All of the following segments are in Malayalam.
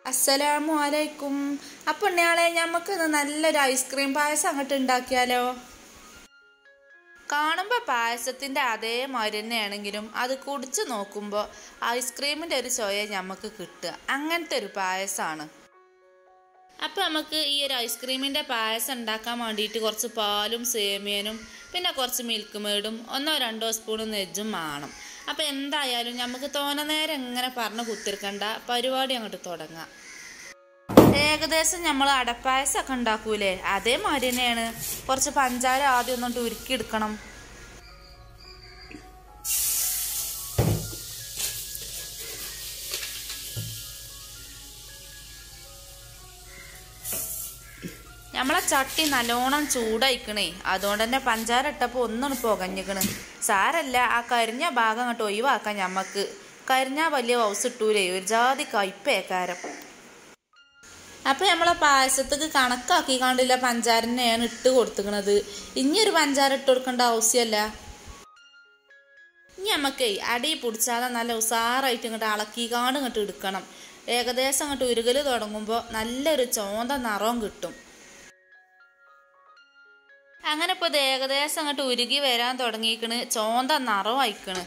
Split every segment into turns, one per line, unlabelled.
അസ്സലാമു അലൈക്കും അപ്പൊ ഉണ്ണിയാളെ ഞമ്മക്ക് ഇന്ന് നല്ലൊരു ഐസ്ക്രീം പായസം അങ്ങോട്ട് ഉണ്ടാക്കിയാലോ കാണുമ്പോൾ പായസത്തിന്റെ അതേ മാതിരി തന്നെയാണെങ്കിലും അത് കുടിച്ച് നോക്കുമ്പോൾ ഐസ്ക്രീമിന്റെ ഒരു ചൊയ ഞമ്മക്ക് കിട്ടുക അങ്ങനത്തെ ഒരു പായസമാണ് അപ്പം നമുക്ക് ഈ ഒരു ഐസ്ക്രീമിൻ്റെ പായസം ഉണ്ടാക്കാൻ വേണ്ടിയിട്ട് കുറച്ച് പാലും സേമിയനും പിന്നെ കുറച്ച് മിൽക്ക് മേഡും ഒന്നോ രണ്ടോ സ്പൂൺ നെജ്ജും വേണം അപ്പം എന്തായാലും നമുക്ക് തോന നേരം എങ്ങനെ പറഞ്ഞ് കുത്തിരിക്കണ്ട പരിപാടി അങ്ങോട്ട് തുടങ്ങാം ഏകദേശം നമ്മൾ അടപ്പായസമൊക്കെ ഉണ്ടാക്കൂലേ അതേമാതിരി തന്നെയാണ് കുറച്ച് പഞ്ചാര ആദ്യം ഒന്നിട്ട് ഉരുക്കിയെടുക്കണം നമ്മളെ ചട്ടി നല്ലോണം ചൂടായിക്കണേ അതുകൊണ്ട് തന്നെ പഞ്ചാര ഇട്ടപ്പോൾ ഒന്നും പുകഞ്ഞിക്കണ് സാരല്ല ആ കരിഞ്ഞ ഭാഗം അങ്ങോട്ട് ഒഴിവാക്കാം ഞമ്മക്ക് കരിഞ്ഞ വലിയ ഹൗസ് ഇട്ടൂലേ ഒരു ജാതി കയ്പേക്കാരം അപ്പൊ നമ്മളെ പായസത്തേക്ക് കണക്കാക്കി കണ്ടില്ല പഞ്ചാരനെയാണ് ഇട്ട് കൊടുത്തുക്കണത് ഇനിയൊരു പഞ്ചാര ഇട്ട് കൊടുക്കേണ്ട ആവശ്യമല്ല ഇനി നമുക്കേ അടി പിടിച്ചാതെ നല്ല ഉസാറായിട്ട് ഇങ്ങോട്ട് അളക്കിക്കാണ്ട് ഇങ്ങോട്ട് എടുക്കണം ഏകദേശം അങ്ങോട്ട് ഉരുകൽ തുടങ്ങുമ്പോൾ നല്ലൊരു ചോന്ത നിറവും കിട്ടും അങ്ങനെ ഇപ്പോൾ ഇത് ഏകദേശം അങ്ങോട്ട് ഉരുകി വരാൻ തുടങ്ങിയിക്കണ് ചോന്ത നിറവും അയക്കണ്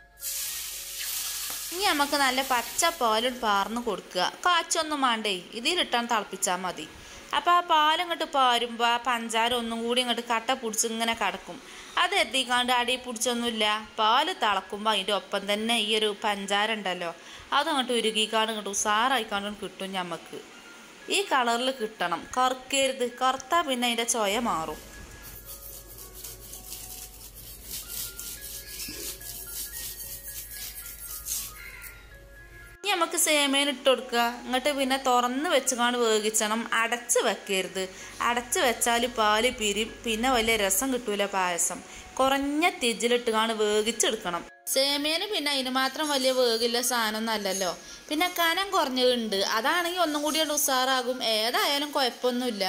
ഇനി നമുക്ക് നല്ല പച്ച പാലും പാർന്ന് കൊടുക്കുക കാച്ചൊന്നും വേണ്ടേ ഇതിലിട്ടാൻ തിളപ്പിച്ചാൽ മതി അപ്പം ആ പാലങ്ങോട്ട് പാരുമ്പോൾ ആ പഞ്ചാര ഒന്നും കൂടി ഇങ്ങോട്ട് കട്ട പിടിച്ച് ഇങ്ങനെ കിടക്കും അത് എത്തിക്കാണ്ട് അടി പിടിച്ചൊന്നുമില്ല പാല് തിളക്കുമ്പോൾ അതിൻ്റെ ഒപ്പം തന്നെ ഈ ഒരു പഞ്ചാര ഉണ്ടല്ലോ അതങ്ങോട്ട് ഉരുകിക്കാണ്ട് ഇങ്ങോട്ട് ഉസാറായിക്കാണ്ടും കിട്ടും ഞമ്മക്ക് ഈ കളറിൽ കിട്ടണം കറുക്കരുത് കറുത്താൽ പിന്നെ അതിൻ്റെ ചൊയ മാറും ഇനി നമുക്ക് സേമേൻ ഇട്ട് കൊടുക്കുക എന്നിട്ട് പിന്നെ തുറന്ന് വെച്ചുകൊണ്ട് വേവിച്ചണം അടച്ച് വെക്കരുത് അടച്ച് വെച്ചാൽ പാല് പിരിയും പിന്നെ വലിയ രസം കിട്ടൂല പായസം കുറഞ്ഞ തിജിലിട്ടുകാണ് വേവിച്ചെടുക്കണം സേമിയന് പിന്നെ അതിന് മാത്രം വലിയ വേഗില്ല സാധനമൊന്നും അല്ലല്ലോ പിന്നെ കനം കുറഞ്ഞതുണ്ട് അതാണെങ്കിൽ ഒന്നും കൂടി അങ്ങട് ഉസാറാകും ഏതായാലും കുഴപ്പമൊന്നുമില്ല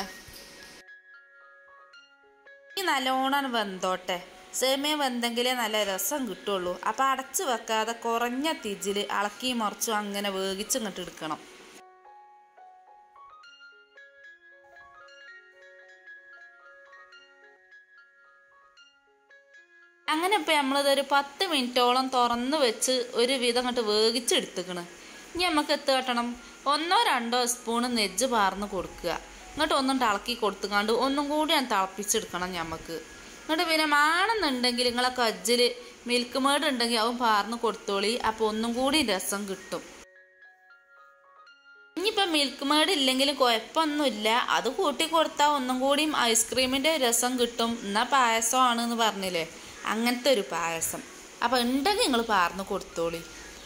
ഈ നല്ലോണം വെന്തോട്ടെ സേമിയ വെന്തെങ്കിലേ നല്ല രസം കിട്ടുള്ളൂ അപ്പം അടച്ചു വെക്കാതെ കുറഞ്ഞ തിജിൽ ഇളക്കി മറിച്ചും അങ്ങനെ വേവിച്ച് ഇങ്ങോട്ട് എടുക്കണം അങ്ങനെ ഇപ്പം നമ്മളിതൊരു പത്ത് മിനിറ്റോളം തുറന്ന് വെച്ച് ഒരു വിധം അങ്ങോട്ട് വേവിച്ചെടുത്തുക്കണ് ഇനി നമുക്ക് എത്ത് കെട്ടണം ഒന്നോ രണ്ടോ സ്പൂണ് നെജ്ജ് പാർന്ന് കൊടുക്കുക ഇങ്ങോട്ട് ഒന്നും തിളക്കി കൊടുത്തുകാണ്ട് ഒന്നും കൂടി ഞാൻ തിളപ്പിച്ചെടുക്കണം ഞമ്മക്ക് എന്നിട്ട് പിന്നെ മാണെന്നുണ്ടെങ്കിൽ നിങ്ങളെ കജ്ജിൽ മിൽക്ക് മേഡ് ഉണ്ടെങ്കിൽ അവൻ പാർന്ന് കൊടുത്തോളി അപ്പോൾ ഒന്നും കൂടി രസം കിട്ടും ഇനിയിപ്പോൾ മിൽക്ക് മേഡ് ഇല്ലെങ്കിലും കുഴപ്പമൊന്നുമില്ല അത് കൂട്ടി കൊടുത്താൽ ഒന്നും കൂടിയും ഐസ്ക്രീമിൻ്റെ രസം കിട്ടും എന്നാൽ പായസമാണ് എന്ന് പറഞ്ഞില്ലേ അങ്ങനത്തെ ഒരു പായസം അപ്പം ഉണ്ടെങ്കിൽ നിങ്ങൾ പാർന്ന് കൊടുത്തോളി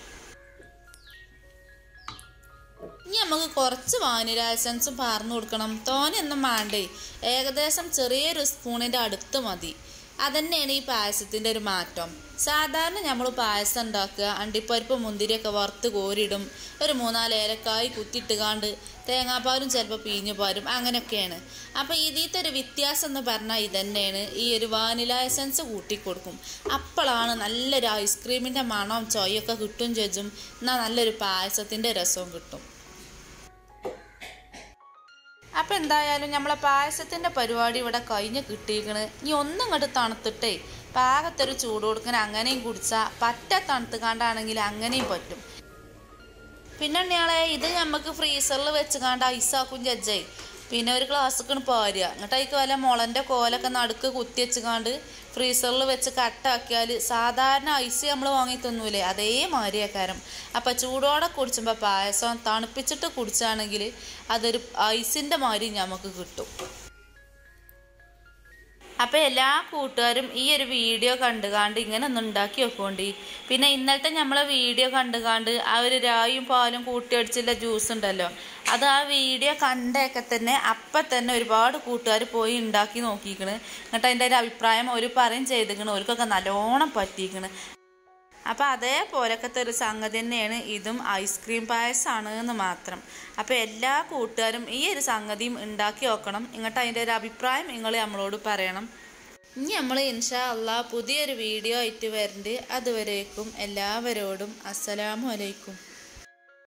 ഇനി നമുക്ക് കുറച്ച് വാനില എസൻസും പാർന്നു കൊടുക്കണം തോനെയൊന്നും വേണ്ടേ ഏകദേശം ചെറിയൊരു സ്പൂണിൻ്റെ അടുത്ത് മതി അതന്നെയാണ് ഈ പായസത്തിൻ്റെ ഒരു മാറ്റം സാധാരണ നമ്മൾ പായസം ഉണ്ടാക്കുക അണ്ടിപ്പരിപ്പ് മുന്തിരിയൊക്കെ വറുത്ത് കോരിയിടും ഒരു മൂന്നാല് ഏലക്കായി കുത്തിയിട്ടുകാണ്ട് തേങ്ങാപ്പാലും ചിലപ്പോൾ പീഞ്ഞു പാരും അങ്ങനെയൊക്കെയാണ് അപ്പോൾ ഇതിലത്തെ ഒരു വ്യത്യാസം എന്ന് പറഞ്ഞാൽ ഇതന്നെയാണ് ഈ ഒരു വാനില എസൻസ് കൂട്ടിക്കൊടുക്കും അപ്പോഴാണ് നല്ലൊരു ഐസ്ക്രീമിൻ്റെ മണവും ചൊയൊക്കെ കിട്ടും ചേച്ചും എന്നാൽ നല്ലൊരു പായസത്തിൻ്റെ രസവും കിട്ടും അപ്പം എന്തായാലും നമ്മളെ പായസത്തിൻ്റെ പരിപാടി ഇവിടെ കഴിഞ്ഞ് കിട്ടിയിരിക്കണ് ഇനി ഒന്നും ഇങ്ങോട്ട് തണുത്തിട്ടേ പാകത്തൊരു ചൂട് കൊടുക്കാൻ അങ്ങനെയും കുടിച്ചാൽ പറ്റ തണുത്ത് കാണ്ടാണെങ്കിൽ അങ്ങനെയും പറ്റും പിന്നെ ഉണ്ണിയാളെ ഇത് നമുക്ക് ഫ്രീസറിൽ വെച്ച് കാണ്ട് ഐസാക്കും ജഡ്ജേ പിന്നെ ഒരു ഗ്ലാസ്സൊക്കെ പാരുക എന്നിട്ട് അതിക്ക് വല്ല മുളൻ്റെ കോലൊക്കെ നടുക്ക് കുത്തി വെച്ചുകാണ്ട് ഫ്രീസറിൽ വെച്ച് കട്ടാക്കിയാൽ സാധാരണ ഐസ് നമ്മൾ വാങ്ങി തിന്നൂലേ അതേമാതിരിയാക്കാരം അപ്പം ചൂടോടെ കുടിച്ചുമ്പോൾ പായസം തണുപ്പിച്ചിട്ട് കുടിച്ചാണെങ്കിൽ അതൊരു ഐസിൻ്റെ മാതിരി നമുക്ക് കിട്ടും അപ്പോൾ എല്ലാ കൂട്ടുകാരും ഈ ഒരു വീഡിയോ കണ്ടുകാണ്ട് ഇങ്ങനെ ഒന്ന് ഉണ്ടാക്കി വെക്കോണ്ടി പിന്നെ ഇന്നലത്തെ നമ്മളെ വീഡിയോ കണ്ടുകാണ്ട് ആ ഒരു രായും പാലും കൂട്ടിയടിച്ചുള്ള ജ്യൂസ് ഉണ്ടല്ലോ അത് ആ വീഡിയോ കണ്ടൊക്കെ തന്നെ അപ്പം തന്നെ ഒരുപാട് കൂട്ടുകാർ പോയി ഉണ്ടാക്കി നോക്കിക്കണ് എന്നിട്ട് അതിൻ്റെ ഒരു അഭിപ്രായം ഒരു പറയും ചെയ്തിക്കണ് അവർക്കൊക്കെ നല്ലോണം പറ്റിക്കണ് അപ്പം അതേപോലൊക്കത്തെ ഒരു സംഗതി തന്നെയാണ് ഇതും ഐസ്ക്രീം പായസമാണ് എന്ന് മാത്രം അപ്പോൾ എല്ലാ കൂട്ടുകാരും ഈ ഒരു സംഗതിയും ഉണ്ടാക്കി നോക്കണം ഇങ്ങോട്ട് അതിൻ്റെ ഒരു അഭിപ്രായം നിങ്ങൾ നമ്മളോട് പറയണം ഇനി നമ്മൾ ഇൻഷാ അള്ളാ പുതിയൊരു വീഡിയോ ആയിട്ട് വരുന്നുണ്ട് അതുവരേക്കും എല്ലാവരോടും അസ്സലാമു അലൈക്കും